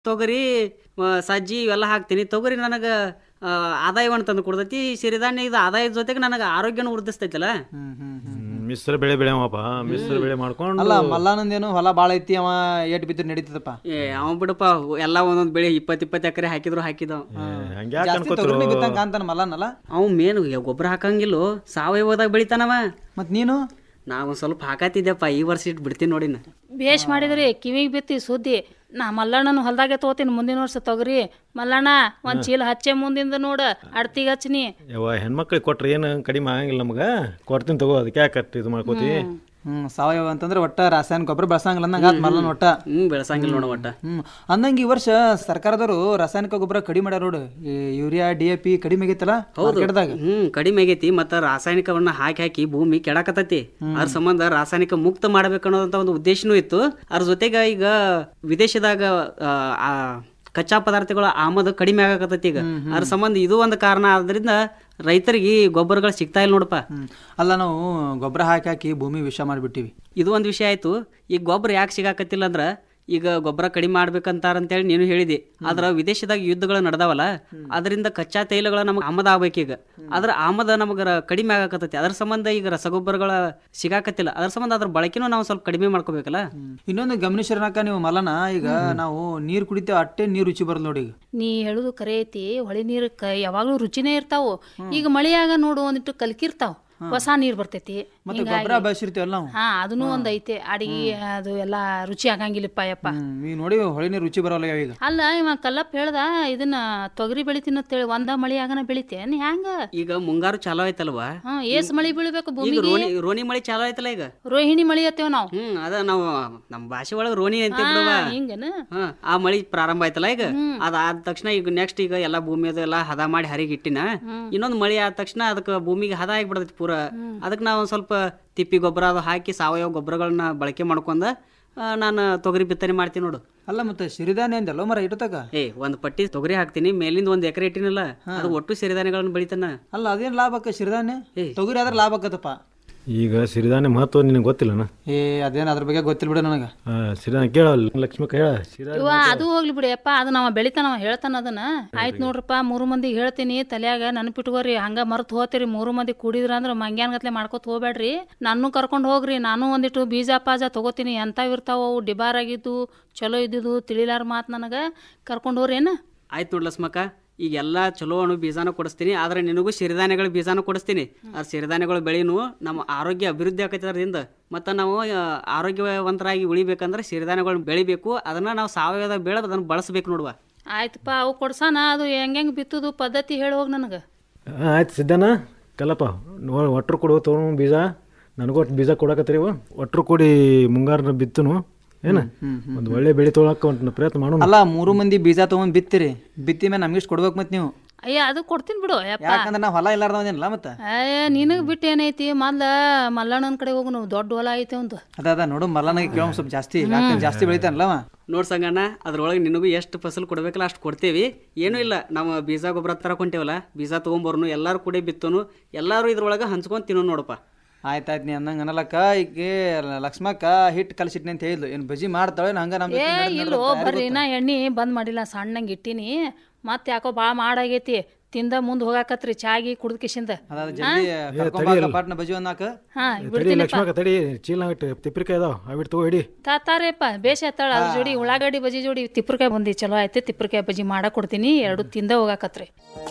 ತೊಗರಿ ಆ, ಸಜ್ಜಿ ಇವೆಲ್ಲ ಹಾಕ್ತೀನಿ ತೊಗರಿ ನನಗೆ ಆದಾಯವನ್ನು ತಂದು ಕೊಡ್ತೈತಿ ಸಿರಿಧಾನ್ಯ ಇದು ಆದಾಯದ ಜೊತೆಗೆ ನನಗೆ ಆರೋಗ್ಯನೂ ವೃದ್ಧಿಸ್ತೈತಲ್ಲ ಹ್ಮ್ ಹ್ಮ್ ಹ್ಮ್ ಹ್ಮ್, ಮಿಶ್ರ ಬೆಳೆ ಬೆಳೆವಪ್ಪ ಮಿಶ್ರ ಬೆಳೆ ಮಾಡ್ಕೊಂಡು ಅಲ್ಲ ಮಲ್ಲಾನಂದೇನು ಹೊಲ ಬಾಳ ಐತಿ ಅವ ಏಟ್ ಬಿದ್ದರೆ ನಡೀತದಪ್ಪ ಏ ಅವ ಬಿಡಪ್ಪ ಎಲ್ಲ ಒಂದೊಂದು ಬೆಳೆ ಇಪ್ಪತ್ತು ಇಪ್ಪತ್ತು ಎಕರೆ ಹಾಕಿದ್ರು ಹಾಕಿದವ ಹಂಗ್ಯಾಕೆ ಜಾಸ್ತಿ ಅನ್ಕೋತಿರು ತೊಗರಿನೇ ಬಿತ್ತಂಗ ಕಾಂತಾನ ಮಲ್ಲನಲ್ಲ ಅವ್ ಮೇನು ಗೊಬ್ಬರ ಹಾಕಂಗಿಲ್ಲೋ ಸಾವಯವದಾಗ ಬೆಳಿತಾನವ ಮತ್ ನೀನು ನಾ ಒಂದ್ ಸ್ವಲ್ಪ ಹಾಕತ್ತಿದ್ದೆಪ್ಪ ಈ ವರ್ಷ ಇಟ್ಟು ಬಿಡ್ತೀನಿ ನೋಡಿನ ಬೇಷ್ ಮಾಡಿದ್ರಿ ಕಿವಿಗೆ ಬಿತ್ತಿ ಸುದ್ದಿ ನಾ ಮಲ್ಲಣ್ಣನ ಹೊಲ್ದಾಗೆ ತಗೋತೀನಿ ಮುಂದಿನ ವರ್ಷ ತೊಗರಿ ಮಲ್ಲಣ್ಣ ಒಂದ್ ಚೀಲ ಹಚ್ಚೆ ಮುಂದಿಂದ ನೋಡ ಅಡ್ತಿಗೆ ಹಚ್ನಿ ಯವ್ವ ಹೆಣ್ಮಕ್ಳಿಗೆ ಕೊಟ್ರೆ ಏನು ಕಡಿಮೆ ಆಗಂಗಿಲ್ಲ ನಮಗ ಕೊಡ್ತೀನಿ ತಗೋ ಅದಕ್ಕೆ ಯಾಕೆ ಇದು ಮಾಡ್ಕೋತಿ ಹ್ಮ್ ಸಾವಯವ ಅಂತಂದ್ರೆ ಒಟ್ಟ ರಾಸಾಯನಿಕ ಗೊಬ್ಬರ ಬಳಸಂಗಿಲ್ಲ ಅಂದಂಗ ಆತ್ ಮಲ್ಲನ್ ಒಟ್ಟ ಹ್ಮ್ ಬೆಳಸಂಗಿಲ್ಲ ನೋಡ ಒಟ್ಟ ಹ್ಮ್ ಅಂದಂಗ ಈ ವರ್ಷ ಸರ್ಕಾರದವರು ರಾಸಾಯನಿಕ ಗೊಬ್ಬರ ಕಡಿಮೆ ಮಾಡ್ಯಾರ ನೋಡು ಈ ಯೂರಿಯಾ ಡಿ ಎ ಪಿ ಕಡಿಮೆ ಆಗೈತಲ್ಲ ಮಾರ್ಕೆಟ್ದಾಗ ಹ್ಮ್ ಕಡಿಮೆ ಆಗೈತಿ ಮತ್ತ ರಾಸಾಯನಿಕವನ್ನ ಹಾಕಿ ಹಾಕಿ ಭೂಮಿ ಕೆಡಕತ್ತೈತಿ ಅದ್ರ ಸಂಬಂಧ ರಾಸಾಯನಿಕ ಮುಕ್ತ ಮಾಡ್ಬೇಕನ್ನೋದಂತ ಒಂದು ಉದ್ದೇಶನೂ ಇತ್ತು ಅದ್ರ ಜೊತೆಗೆ ಈಗ ವಿದೇಶದಾಗ ಆ, ಆ ಕಚ್ಚಾ ಪದಾರ್ಥಗಳ ಆಮದು ಕಡಿಮೆ ಆಗಕತ್ತೈತಿ ಈಗ ಅದ್ರ ಸಂಬಂಧ ಇದು ಒಂದು ಕಾರಣ ಆದ್ರಿಂದ ರೈತರಿಗೆ ಗೊಬ್ಬರಗಳು ಸಿಗ್ತಾ ಇಲ್ಲ ನೋಡಪ್ಪ ಹ್ಮ್ ಅಲ್ಲ ನಾವು ಗೊಬ್ಬರ ಹಾಕಿ ಹಾಕಿ ಭೂಮಿ ವಿಷ ಮಾಡಿಬಿಟ್ಟಿವಿ ಇದು ಒಂದು ವಿಷಯ ಆಯ್ತು ಈಗ ಗೊಬ್ಬರ ಯಾಕೆ ಸಿಗಾಕತ್ತಿಲ್ಲ ಅಂದ್ರ ಈಗ ಗೊಬ್ಬರ ಕಡಿಮೆ ಮಾಡ್ಬೇಕಂತಾರಂತೇಳಿ ನೀನು ಹೇಳಿದಿ ಆದ್ರ ವಿದೇಶದಾಗ ಯುದ್ಧಗಳು ನಡೆದಾವಲ್ಲ ಅದರಿಂದ ಕಚ್ಚಾ ತೈಲಗಳ ನಮಗೆ ಆಮದ ಆಗ್ಬೇಕೀಗ ಅದ್ರ ಆಮದ ನಮಗ ರ- ಕಡಿಮೆ ಆಗಾಕತ್ತೈತಿ ಅದ್ರ ಸಂಬಂಧ ಈಗ ರಸಗೊಬ್ಬರಗಳ ಸಿಗಾಕತ್ತಿಲ್ಲ ಅದ್ರ ಸಂಬಂಧ ಅದ್ರ ಬಳಕೆನೂ ನಾವು ಸ್ವಲ್ಪ ಕಡಿಮೆ ಮಾಡ್ಕೋಬೇಕಲ್ಲ ಇನ್ನೊಂದು ಗಮನಿಸಿರನಾಕ ನೀವು ಮಲನ ಈಗ ನಾವು ನೀರ್ ಕುಡಿತೇವೆ ಅಟ್ಟೆ ನೀರ್ ರುಚಿ ಬರಲ್ಲ ನೋಡಿ ಈಗ ನೀ ಹೇಳುದು ಕರೆ ಐತಿ ಹೊಳಿ ನೀರು ಕ ಯಾವಾಗ್ಲೂ ರುಚಿನೇ ಇರ್ತಾವು ಈಗ ಮಳೆಯಾಗ ನೋಡು ಒಂದಿಟ್ಟು ಕಲ್ಕಿರ್ತಾವ ಹೊಸ ನೀರ್ ಬರ್ತೈತಿ ಮತ್ತೆ ಗೊಬ್ಬರ ಬಳಸಿರ್ತೀವಲ್ಲ ನಾವು ಹಾ ಅದನ್ನು ಒಂದ್ ಐತೆ ಅಡಿಗೆ ಅದು ಎಲ್ಲಾ ರುಚಿ ಆಗಂಗಿಲ್ಲಪ್ಪ ಯಪ್ಪ ಹ್ಮ್ ಈಗ ನೋಡಿ ಹೊಳೆ ನೀರ್ ರುಚಿ ಬರಲ್ಲ ಯಾವ ಈಗ ಅಲ್ಲ ಇವ ಕಲ್ಲಪ್ಪ ಹೇಳ್ದ ಇದನ್ನ ತೊಗರಿ ಬೆಳಿತೀನಿ ಅಂತೇಳಿ ಒಂದ ಮಳಿ ಆಗನ ಬೆಳಿತೇನ್ ಹ್ಯಾಂಗ ಈಗ ಮುಂಗಾರು ಚಾಲೋ ಆಯ್ತಲ್ವಾ ಹಾ ಏಸ್ ಮಳಿ ಬೀಳ್ಬೇಕು ಈಗ ಭೂಮಿಗೆ ರೋಣಿ ರೋಣಿ ಮಳಿ ಚಾಲೋ ಆಯ್ತಲ್ಲ ಈಗ ರೋಹಿಣಿ ಮಳಿ ಅತ್ತೇವ್ ನಾವು ಹ್ಮ್ ಅದ ನಾವು ನಮ್ಮ ಭಾಷೆ ಒಳಗೆ ರೋಣಿ ಅಂತ ಬಿಡುವ ಹಿಂಗನ ಹಾ ಆ ಮಳಿ ಪ್ರಾರಂಭ ಆಯ್ತಲ್ಲ ಈಗ ಅದಾದ ತಕ್ಷಣ ಈಗ ನೆಕ್ಸ್ಟ್ ಈಗ ಎಲ್ಲಾ ಭೂಮಿ ಅದೆಲ್ಲ ಹದ ಮಾಡಿ ಹರಿಗಿ ಇಟ್ಟಿನ ಇನ್ನೊಂದು ಮಳಿ ಆದ ತಕ್ಷಣ ಅದಕ್ಕೆ ಭೂಮಿಗೆ ಹದ ಆಗಿಬಿಡ್ತೈತಿ ಪೂರ ಅದಕ್ಕೆ ನಾವು ಒಂದ್ ಸ್ವಲ್ಪ ತಿಪ್ಪಿ ಗೊಬ್ಬರ ಅದು ಹಾಕಿ ಸಾವಯವ ಗೊಬ್ಬರಗಳನ್ನ ಬಳಕೆ ಮಾಡ್ಕೊಂಡ ಆ, ನಾನು ತೊಗರಿ ಬಿತ್ತನೆ ಮಾಡ್ತೀನಿ ನೋಡು ಅಲ್ಲ ಮತ್ತೆ ಸಿರಿಧಾನ್ಯ ಅಂದಲ್ಲ ಮರ ಇಟ್ಟತಕ ಏ ಒಂದ್ ಪಟ್ಟಿ ತೊಗರಿ ಹಾಕ್ತೀನಿ ಮೇಲಿಂದ ಒಂದ್ ಎಕರೆ ಇಟ್ಟಿನಲ್ಲ ಅದು ಒಟ್ಟು ಸಿರಿಧಾನ್ಯಗಳನ್ನ ಬೆಳಿತಾನ ಅಲ್ಲ ಅದೇನ್ ಲಾಭ ಆಕ್ಕ ಸಿರಿಧಾನ್ಯ ತೊಗರಿ ಆದ್ರೆ ಲಾಭ ಆಕತ್ತಪ್ಪ ಈಗ ಸಿರಿಧಾನ್ಯ ಮಹತ್ವ ನಿನಗೆ ಗೊತ್ತಿಲ್ಲನ ಏ ಅದೇನ್ ಅದ್ರ ಬಗ್ಗೆ ಗೊತ್ತಿಲ್ಲ ಬಿಡು ನನಗ ಆ, ಸಿರಿಧಾನ್ಯ ಕೇಳಲ್ಲ ಲಕ್ಷ್ಮಕ್ಕ ಹೇಳ ಸಿರಿಧಾನ್ಯ ಇವ ಅದು ಹೋಗ್ಲಿ ಬಿಡಿ ಅಪ್ಪ ಅದು ನಾವ ಬೆಳಿತಾನ ಹೇಳ್ತಾನ ಅದನ್ನ ಆಯ್ತು ನೋಡ್ರಪ್ಪ ಮೂರು ಮಂದಿಗೆ ಹೇಳ್ತೀನಿ ತಲ್ಯಾಗ ನೆನಪಿಟ್ಕೋರಿ ಹಂಗ ಮರ್ತ್ ಹೋತಿರಿ ಮೂರು ಮಂದಿ ಕೂಡಿದ್ರ ಅಂದ್ರ ಮಂಗ್ಯಾನ್ ಗತ್ಲೆ ಮಾಡ್ಕೊತ ಹೋಗ್ಬೇಡ್ರಿ ನಾನು ಕರ್ಕೊಂಡು ಹೋಗ್ರಿ ನಾನು ಒಂದಿಟ್ಟು ಬೀಜ ಪಾಜ ತಗೋತೀನಿ ಎಂತಾವ್ ಇರ್ತಾವ ಅವು ಡಿಬಾರ್ ಆಗಿದ್ದು ಚಲೋ ಇದ್ದಿದ್ದು ತಿಳಿಲಾರ ಮಾತು ನನಗ ಕರ್ಕೊಂಡು ಹೋಗ್ರಿ ಏನ ಆಯ್ತು ನೋಡ್ ಲಸ್ಮಕ್ಕ ಈಗ ಎಲ್ಲಾ ಚಲೋ ಅಣು ಬೀಜಾನ ಕೊಡಿಸ್ತೀನಿ ಆದ್ರೆ ನಿನಗೂ ಸಿರಿಧಾನ್ಯಗಳ ಬೀಜಾನು ಕೊಡಿಸ್ತೀನಿ ಆ ಸಿರಿಧಾನ್ಯಗಳ ಬೆಳೆನು ನಮ್ಮ ಆರೋಗ್ಯ ಅಭಿವೃದ್ಧಿ ಆಕೈತೆ ಅದರಿಂದ ಮತ್ತು ನಾವು ಆ, ಆರೋಗ್ಯವಂತರಾಗಿ ಉಳಿಬೇಕಂದ್ರೆ ಸಿರಿಧಾನ್ಯಗಳನ್ನ ಬೆಳಿಬೇಕು ಅದನ್ನ ನಾವು ಸಾವಯವ ಬೆಳೆದು ಅದನ್ನ ಬಳಸಬೇಕು ನೋಡುವ ಆಯ್ತಪ್ಪ ಅವು ಕೊಡ್ಸಾನ ಅದು ಹೆಂಗ್ ಬಿತ್ತುದು ಪದ್ಧತಿ ಹೇಳಿ ಹೋಗ್ ನನಗ ಆ, ಆಯ್ತು ಸಿದ್ಧನ ಕಲ್ಲಪ್ಪ ನೋ ಒಟ್ರು ಕೊಡು ತೊಗೊಂಡು ಬೀಜ ನನಗೂ ಒಟ್ಟು ಬೀಜ ಕೊಡಕತ್ತೀರಿ ಇವು. ಒಟ್ರು ಕೂಡಿ ಮುಂಗಾರನ ಬಿತ್ತನು ಏನ ಒಂದು ಒಳ್ಳೆ ಬೆಳೆ ತೊಗೊಳಕ್ಕೆ ಒಂದು ಪ್ರಯತ್ನ ಮಾಡೋಣ ಅಲ್ಲ ಮೂರು ಮಂದಿ ಬೀಜ ತಗೊಂಡ್ ಬಿತ್ತಿರಿ ಬಿತ್ತಿ ಮೇಲೆ ನಮ್ಗೆ ಇಷ್ಟು ಕೊಡ್ಬೇಕು ಮತ್ತೆ ನೀವು ಅಯ್ಯ ಅದು ಕೊಡ್ತೀನಿ ಬಿಡು ಯಪ್ಪ ಯಾಕಂದ್ರೆ ನಾವು ಹೊಲ ಇಲ್ಲಾರ್ದವನೇನಲ್ಲ ಮತ್ತೆ ಅಯ್ಯ ನಿನಗ್ ಬಿಟ್ಟು ಏನೈತಿ ಮೊದ್ಲ ಮಲ್ಲಣ್ಣನ ಕಡೆ ಹೋಗು ನಾವು ದೊಡ್ಡ ಹೊಲ ಐತೆ ಒಂದು ಅದ ಅದ ನೋಡು ಮಲ್ಲನಿಗೆ ಕೇಳೋ ಸ್ವಲ್ಪ ಜಾಸ್ತಿ ಯಾಕಂದ್ರೆ ಜಾಸ್ತಿ ಬೆಳಿತಾನಲ್ಲವ ನೋಡ್ ಸಂಗಣ್ಣ ಅದ್ರೊಳಗೆ ನಿನಗೂ ಎಷ್ಟು ಫಸಲು ಕೊಡ್ಬೇಕಲ್ಲ ಅಷ್ಟು ಕೊಡ್ತೇವಿ ಏನೂ ಇಲ್ಲ ನಮ್ಮ ಬೀಜ ಗೊಬ್ಬರ ತರಕೊಂತೇವಲ್ಲ ಬೀಜ ತೊಗೊಂಬರ್ನು ಎಲ್ಲಾರು ಕೂಡ ಬಿತ್ತನು ಎಲ್ಲಾರು ಇದ್ರೊಳಗೆ ಹಂಚ್ಕೊಂಡ್ ತಿನ್ನೋ ನೋಡಪ್ಪ ಆಯ್ತಾಯ್ತು ನೀ ಅಂದಂಗೆ ಅನ್ನಲಕ್ಕ ಈಗ ಲಕ್ಷ್ಮಕ್ಕ ಹಿಟ್ಟು ಕಲಸಿಟ್ನಿ ಅಂತ ಹೇಳಿದ್ಲು ಏನು ಬಜಿ ಮಾಡ್ತಾಳೆ ಹಂಗ ನಮ್ಮ ಏ ಇಲ್ಲೋ ಬರ್ರಿ ನಾ ಎಣ್ಣೆ ಬಂದ್ ಮಾಡಿಲ್ಲ ಸಣ್ಣಂಗೆ ಇಟ್ಟಿನಿ ಮತ್ತೆ ಯಾಕೋ ಭಾಳ ಮಾಡಾಗೈತಿ ತಿಂದ ಮುಂದೆ ಹೋಗಾಕತ್ರಿ ಚಾಗಿ ಕುಡ್ದ ಕಿಶಿಂದ ಅದ ಜಲ್ದಿ ಕರ್ಕೊಂಬಾಕ ಪಾಟ್ನ ಬಜಿ ಒಂದಾಕ ಹಾ ತಡಿ ಲಕ್ಷ್ಮಕ್ಕ ತಡಿ ಚೀಲ ಇಟ್ಟು ತಿಪ್ಪಿರಿಕಾಯಿ ಅದಾವ ಅವಿಟ್ಟು ತಗೋ ಹಿಡಿ ತಾತಾರೇಪ್ಪ ಬೇಷ ಆತಾಳ ಅದ್ರ ಜೋಡಿ ಉಳ್ಳಾಗಡ್ಡಿ ಬಜಿ ಜೋಡಿ ತಿಪ್ಪರ್ಕಾಯಿ ಬಂದಿ ಚಲೋ ಆಯ್ತು ತಿಪ್ಪರ್ಕಾಯಿ ಬಜಿ ಮಾಡಕ್ ಕೊಡ್ತೀನಿ ಎರಡು ತಿಂದ ಹೋಗಾಕತ್ರಿ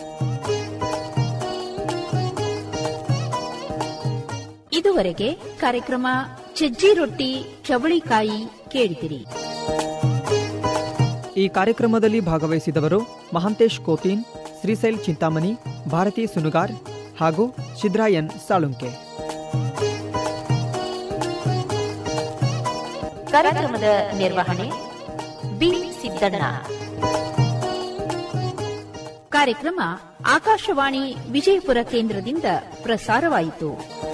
ಇದುವರೆಗೆ ಕಾರ್ಯಕ್ರಮ ಸಜ್ಜಿ ರೊಟ್ಟಿ ಚವಳಿಕಾಯಿ ಕೇಳಿದಿರಿ ಈ ಕಾರ್ಯಕ್ರಮದಲ್ಲಿ ಭಾಗವಹಿಸಿದವರು ಮಹಾಂತೇಶ್ ಕೋತೀನ್ ಶ್ರೀಶೈಲ್ ಚಿಂತಾಮಣಿ ಭಾರತಿ ಸುನುಗಾರ್ ಹಾಗೂ ಶಿದ್ರಾಯನ್ ಸಾಳುಂಕೆ ಕಾರ್ಯಕ್ರಮದ ನಿರ್ವಹಣೆ ಬಿ ಸಿದ್ದಣ್ಣ ಕಾರ್ಯಕ್ರಮ ಆಕಾಶವಾಣಿ ವಿಜಯಪುರ ಕೇಂದ್ರದಿಂದ ಪ್ರಸಾರವಾಯಿತು